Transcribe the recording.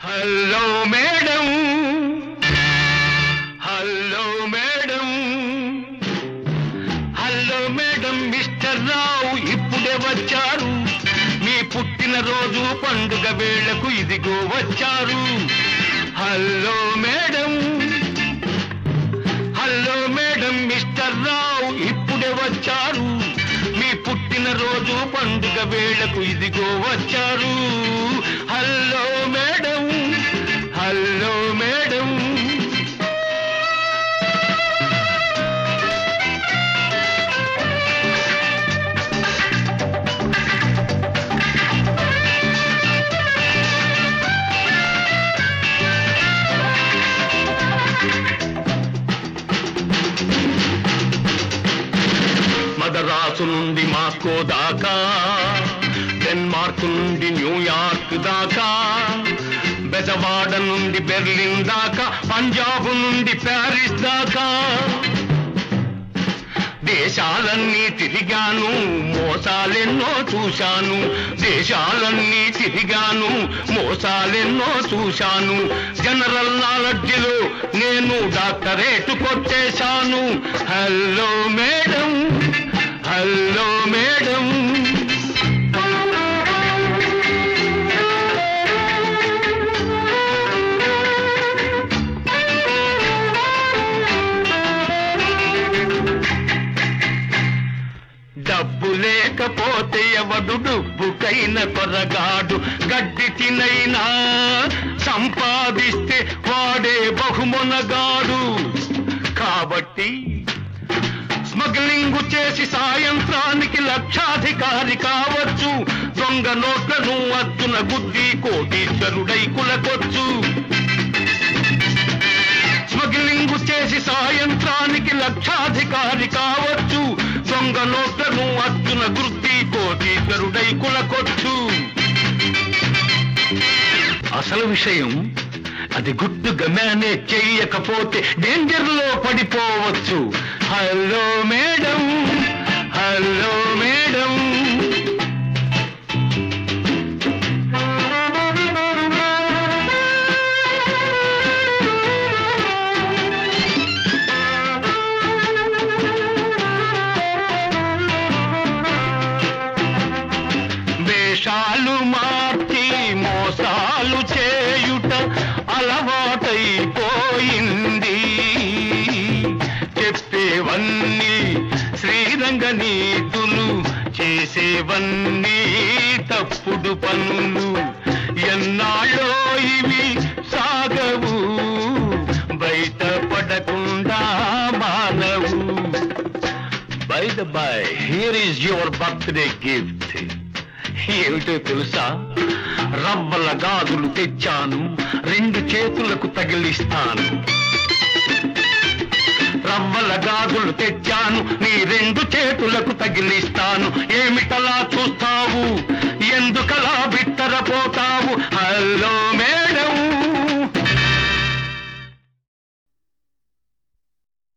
hello madam hello madam hello madam mister Rao ఇప్పుడే వచ్చారు మీ పుట్టినరోజు పండుగ వేళకు ఇదిగో వచ్చారు hello madam hello madam mister Rao ఇప్పుడే వచ్చారు మీ పుట్టినరోజు పండుగ వేళకు ఇదిగో వచ్చారు hello madam hello madam Madras నుండి మాస్కో దాకా డెన్మార్క్ నుండి న్యూయార్క్ దాకా బెజవాడ నుండి బెర్లిన్ దాకా పంజాబ్ నుండి ప్యారిస్ దాకా దేశాలన్నీ తిరిగాను మోసాలెన్నో చూశాను దేశాలన్నీ తిరిగాను మోసాలెన్నో చూశాను జనరల్ నాలెడ్జిలో నేను డాక్టరేట్ కొట్టేశాను హలో మేడం హలో మేడం డబ్బు లేకపోతే ఎవడు డుబ్బుకైన కొరగాడు గడ్డి తినైనా సంపాదిస్తే వాడే బహుమొనగాడు కాబట్టి స్మగ్లింగ్ చేసి సాయంత్రానికి లక్షాధికారి కావచ్చు దొంగ నోట్లను అద్దున గుద్ది కోటీశ్వరుడై కులకొచ్చు స్మగ్లింగ్ చేసి సాయంత్రానికి లక్షాధికారి కావచ్చు దొంగ నోట్లను అర్జున గుర్తి కోటీశ్వరుడై కులకొచ్చు అసలు విషయం అది గుడ్డుగా మేనేజ్ చెయ్యకపోతే డేంజర్ లో పడిపోవచ్చు హలో మేడం హలో మేడం వేషాలు మార్చి మోసాలు చేయుట అలవాటైపోయింది చెప్పేవన్నీ శ్రీరంగ నీతులు చేసేవన్నీ తప్పుడు పనులు ఎన్నాళ్ళో ఇవి సాగవు బయటపడకుండా మానవు by the by here is your birthday gift ఏమిటో తెలుసా రవ్వల గాజులు తెచ్చాను రెండు చేతులకు తగిలిస్తాను రవ్వల గాజులు తెచ్చాను నీ రెండు చేతులకు తగిలిస్తాను ఏమిటలా చూస్తావు ఎందుకలా